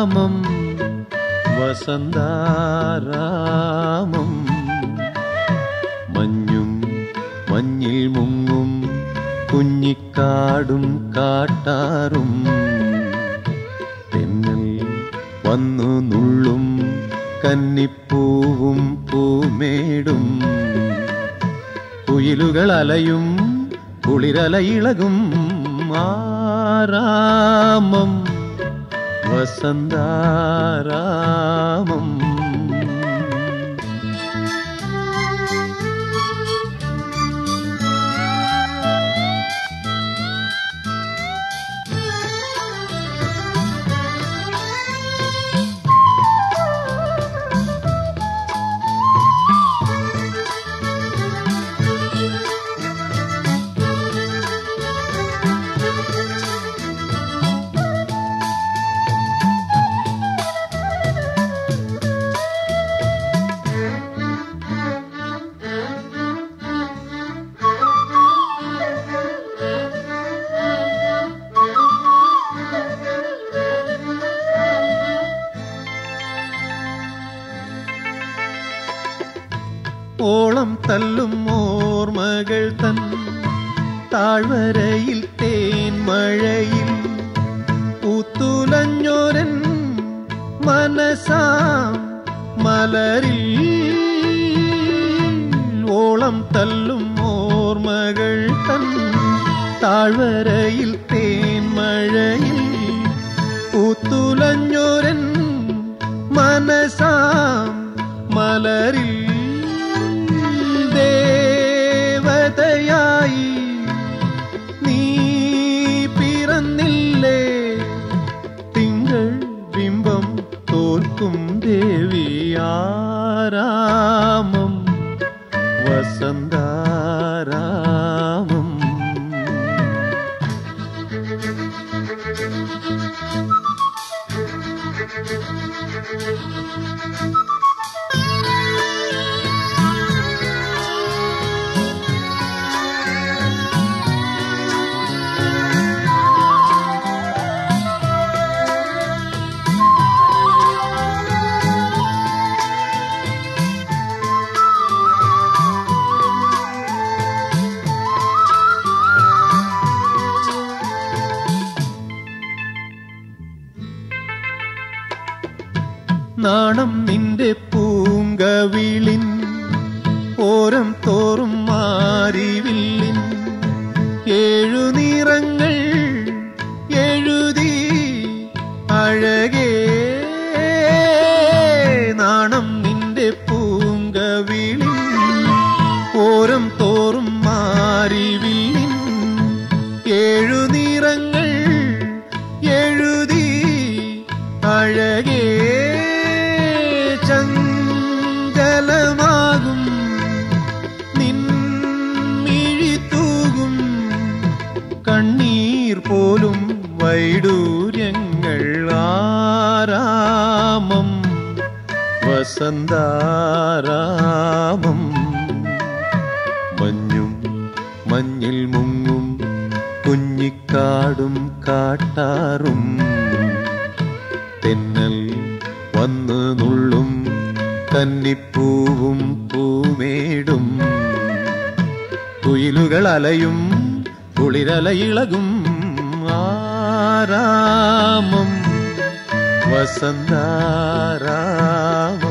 ആരാമം വസന്താരാമം മഞ്ഞും മഞ്ഞിൽ മുങ്ങും കുഞ്ഞിക്കാടും കാട്ടാറും തെന്നൽ വന്നു നുള്ളും കന്നിപ്പൂവും പൂമേടും കുയിലുകൾ അലയും കുളിരലയിളകും ആരാമം വസന്താരാമം ഓളം തല്ലും ഓർമ്മകൾ തൻ താഴ്വരയിൽ തേൻ മഴയിൽ പൂത്തുലഞ്ഞോരൻ മനസാം മലരിൽ ഓളം തല്ലും ഓർമ്മകൾ തൻ താഴ്വരയിൽ തേൻ മഴയിൽ പൂത്തുലഞ്ഞോരൻ മനസാം മലരിൽ ദേവതയായി നീ പിറന്നില്ലേ തിങ്കൾ ബിംബം തോൽക്കും ദേവിയാരാമം വസന്താരാമം നാണം നിന്റെ പൂങ്കവിളിൻ ഓരം തോറും മാറിവില്ലിൻ ഏഴു നിറങ്ങൾ എഴുതി അഴകേ നാണം നിന്റെ പൂങ്കവിളിൻ ഓരം തോറും മാറിവില്ലിൻ ഏഴു നിറങ്ങൾ എഴുതി അഴകേ ചഞ്ചലമാകും നിൻമിഴി തൂകും കണ്ണീർ പോലും വൈഡൂര്യങ്ങൾ ആരാമം വസന്താരാമം മഞ്ഞും മഞ്ഞിൽ മുങ്ങും കുഞ്ഞിക്കാടും കാട്ടാറും തെന്നൽ വന്ന് നുള്ളും കന്നിപ്പൂവും പൂമേടും കുയിലുകൾ അലയും കുളിരലയിളകും ആരാമം വസന്താരാമം